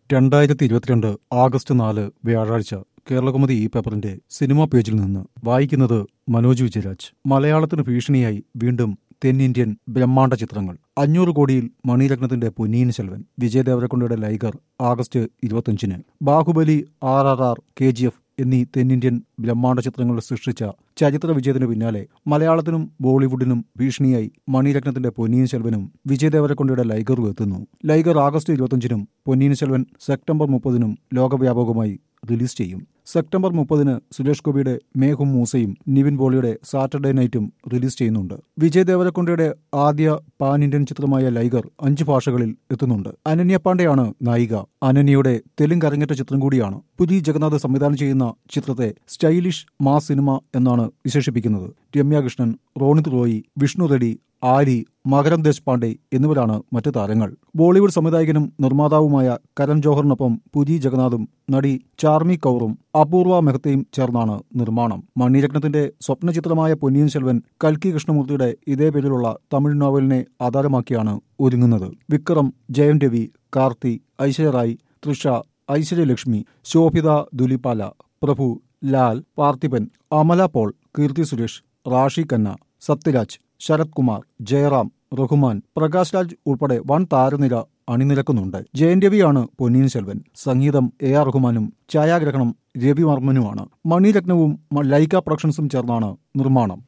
രണ്ടായിരത്തി ഇരുപത്തിരണ്ട് ആഗസ്റ്റ് നാല് വ്യാഴാഴ്ച കേരളകൗമുദി ഈ പേപ്പറിന്റെ സിനിമാ പേജിൽ നിന്ന് വായിക്കുന്നത് മനോജ് വിജയരാജ് മലയാളത്തിന് ഭീഷണിയായി വീണ്ടും തെന്നിന്ത്യൻ ബ്രഹ്മാണ്ഡ ചിത്രങ്ങൾ അഞ്ഞൂറ് കോടിയിൽ മണിരത്നത്തിന്റെ പൊന്നിയിൻ സെൽവൻ വിജയ് ദേവരക്കൊണ്ടയുടെ ലൈഗർ ആഗസ്റ്റ് ഇരുപത്തിയഞ്ചിന് Baahubali R R R K G F എന്നീ തെന്നിന്ത്യൻ ബ്രഹ്മാണ്ഡ ചിത്രങ്ങൾ സൃഷ്ടിച്ച ചരിത്ര വിജയത്തിന് പിന്നാലെ മലയാളത്തിനും ബോളിവുഡിനും ഭീഷണിയായി മണിരത്നത്തിന്റെ പൊന്നിയിൻ സെൽവനും വിജയ് ദേവരക്കൊണ്ടയുടെ ലൈഗറും എത്തുന്നു ലൈഗർ ആഗസ്റ്റ് ഇരുപത്തിയഞ്ചിനും പൊന്നിയിൻ സെൽവൻ സെപ്റ്റംബർ മുപ്പതിനും ലോകവ്യാപകമായി റിലീസ് ചെയ്യും സെപ്റ്റംബർ മുപ്പതിന് സുരേഷ് ഗോപിയുടെ മേഘും മൂസയും നിവിൻ പോളിയുടെ സാറ്റർഡേ നൈറ്റും റിലീസ് ചെയ്യുന്നുണ്ട് വിജയ് ദേവരക്കൊണ്ടയുടെ ആദ്യ പാൻ ഇന്ത്യൻ ചിത്രമായ ലൈഗർ അഞ്ച് ഭാഷകളിൽ എത്തുന്നുണ്ട് അനന്യ പാണ്ഡെയാണ് നായിക അനന്യയുടെ തെലുങ്ക് അരങ്ങേറ്റ ചിത്രം കൂടിയാണ് പുരി ജഗന്നാഥ് സംവിധാനം ചെയ്യുന്ന ചിത്രത്തെ സ്റ്റൈലിഷ് മാസ് സിനിമ എന്നാണ് വിശേഷിപ്പിക്കുന്നത് രമ്യ കൃഷ്ണൻ റോണിത് റോയി വിഷ്ണു റെഡ്ഡി ആരി മകരം ദേശ്പാണ്ഡെ എന്നിവരാണ് മറ്റ് താരങ്ങൾ ബോളിവുഡ് സംവിധായകനും നിർമ്മാതാവുമായ കരൺ ജോഹറിനൊപ്പം പുരി ജഗന്നാഥും നടി ചാർമി കൗറും അപൂർവ മെഹ്തയും ചേർന്നാണ് നിർമ്മാണം മണിരത്നത്തിന്റെ സ്വപ്നചിത്രമായ പൊന്നിയിൻ സെൽവൻ കൽക്കി കൃഷ്ണമൂർത്തിയുടെ ഇതേ പേരിലുള്ള തമിഴ് നോവലിനെ ആധാരമാക്കിയാണ് ഒരുങ്ങുന്നത് വിക്രം ജയൻ രവി കാർത്തി ഐശ്വര്യ റായ് തൃഷ ഐശ്വര്യലക്ഷ്മി ശോഭിത ദുലിപാല പ്രഭു ലാൽ പാർത്ഥിപൻ അമല പോൾ കീർത്തി സുരേഷ് റാഷി ഖന്ന സത്യരാജ് ശരത് കുമാർ ജയറാം റഹ്മാൻ പ്രകാശ് രാജ് ഉൾപ്പെടെ വൻ താരനിര അണിനിരക്കുന്നുണ്ട് ജയൻ രവിയാണ് പൊന്നിയിൻ സെൽവൻ സംഗീതം എ ആർ റഹ്മാനും ഛായാഗ്രഹണം രവിവർമ്മനുമാണ് മണിരത്നവും ലൈക്ക പ്രൊഡക്ഷൻസും ചേർന്നാണ് നിർമ്മാണം